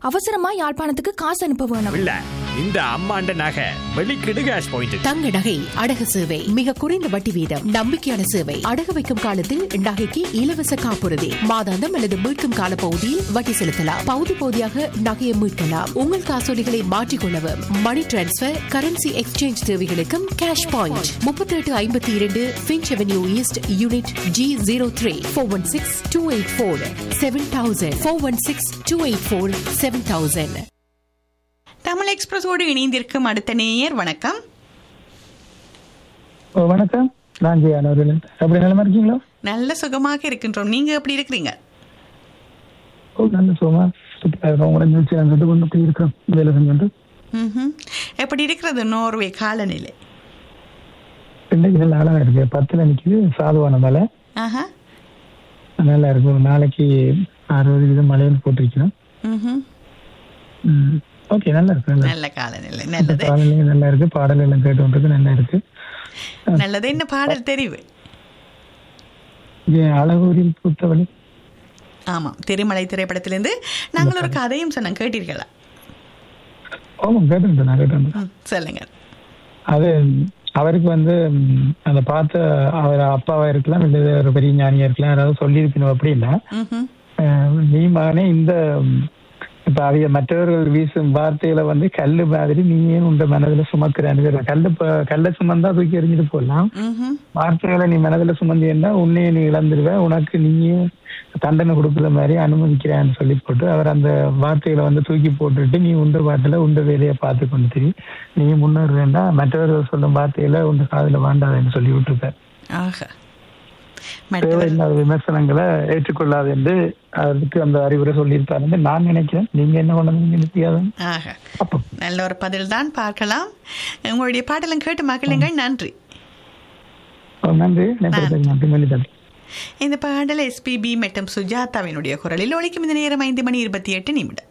அவசரமா யாழ்ப்பாணத்துக்கு காசு அனுப்ப வேணும் இல்ல இந்த அம்மாண்ட நகை வெளிக்கிடு கேஷ் பாயிண்ட் தங்க நகை அடகு சேவை மிக குறைந்த வட்டி வீதம் நம்பிக்கையான சேவை அடகு வைக்கும் காலத்தில் நகைக்கு இலவச காப்புறுதி மாதாந்தம் அல்லது மீட்கும் கால பகுதியில் வட்டி செலுத்தலாம் பகுதி பகுதியாக நகையை மீட்கலாம் உங்கள் காசோலிகளை மாற்றிக்கொள்ளவும் மணி டிரான்ஸ்பர் கரன்சி எக்ஸ்சேஞ்ச் தேவைகளுக்கும் கேஷ் பாயிண்ட் முப்பத்தி எட்டு ஐம்பத்தி இரண்டு Finch avenue east unit G zero three four one six two eight four seven thousand four one six two eight four seven thousand Tamil எக்ஸ்பிரஸோடு இணைந்திருக்கும் அடுத்த நேயர் வணக்கம் ஓ வணக்கம் நான் ஜெயான் அவர்கள் அப்படி நிலமா இருக்கீங்களா நல்ல சுகமாக இருக்கின்றோம் நீங்க எப்படி இருக்கிறீங்க ஓ நல்ல சுகமா சூப்பராக இருக்கும் உங்களை நிகழ்ச்சி நாங்கள் கொண்டு போய் இருக்கிறோம் வேலை செஞ்சுட்டு ம்ஹும். எப்படி இருக்கிறது நோர்வே காலநிலை இன்னைக்கு நல்ல அழகா இருக்கு பத்துல நிற்கிது சாதுவான மழை ஆஹா நல்லா இருக்கும் நாளைக்கு அறுபது வீதம் மழைன்னு போட்டிருக்கிறோம் ம்ஹும். ஓகே நல்லா இருக்கு நல்லா நல்ல காலநிலை நல்லது காலையிலேயும் நல்லா இருக்கு பாடல் எல்லாம் கேட்டு வந்துருக்கு நல்லா இருக்கு நல்லது என்ன பாடல் தெரிவு இது அழகூரில் பூத்தவழி ஆமாம் திருமலை திரைப்படத்திலிருந்து நாங்கள் ஒரு கதையும் சொன்னோம் கேட்டீர்களா ஆமாம் கேட்டு நான் கேட்டு ம், சொல்லுங்க அது அவருக்கு வந்து ம், அந்த பார்த்த அவர் அப்பாவா இருக்கலாம் இல்லை ஒரு பெரிய ஞானியா இருக்கலாம் யாராவது சொல்லியிருக்கணும் அப்படி இல்லை ம்ஹும். அஹ் நீ மகனே இந்த ம், இப்ப அவைய மற்றவர்கள் வீசும் வார்த்தைகளை வந்து கல்லு மாதிரி நீ ஏன் உண்ட மனதுல சுமக்கிறான்னு கல்லு ப- கல்லை சுமந்தா தூக்கி எறிஞ்சிட்டு போடலாம் ம்ஹும். வார்த்தைகளை நீ மனதுல சுமந்தியன்னா உன்னையே நீ இழந்துருவ உனக்கு நீயே தண்டனை கொடுக்குற மாதிரி அனுமதிக்கிறான்னு சொல்லி போட்டு அவர் அந்த வார்த்தைகளை வந்து தூக்கி போட்டுட்டு நீ உண்ட பாட்டுல உண்ட வேலையை பார்த்து கொண்டு திரி நீ முன்னேற வேண்டாம் மற்றவர்கள் சொல்லும் வார்த்தைகளை உண்ட காதுல வேண்டாதுன்னு சொல்லி விட்டுருக்க ஆஹா மற்றவர் தேவையில்லாத விமர்சனங்களை ஏற்றுக்கொள்ளாது என்று அதுக்கு அந்த அறிவுரை சொல்லியிருப்பாருன்னு நான் நினைக்கிறேன் நீங்க என்ன பண்ணணும் நினைப்பியாதான் ஆஹா அப்போ நல்ல ஒரு பதில் தான் பார்க்கலாம் உங்களுடைய பாடலும் கேட்டு மகிழுங்கள் நன்றி நன்றி நன்றி நன்றி மன்னிதல் இந்த பாடல் எஸ்பிபி மற்றும் சுஜாதாவினுடைய குரலில் ஒழிக்கும் இந்த நேரம் ஐந்து மணி இருபத்தி எட்டு நிமிடம்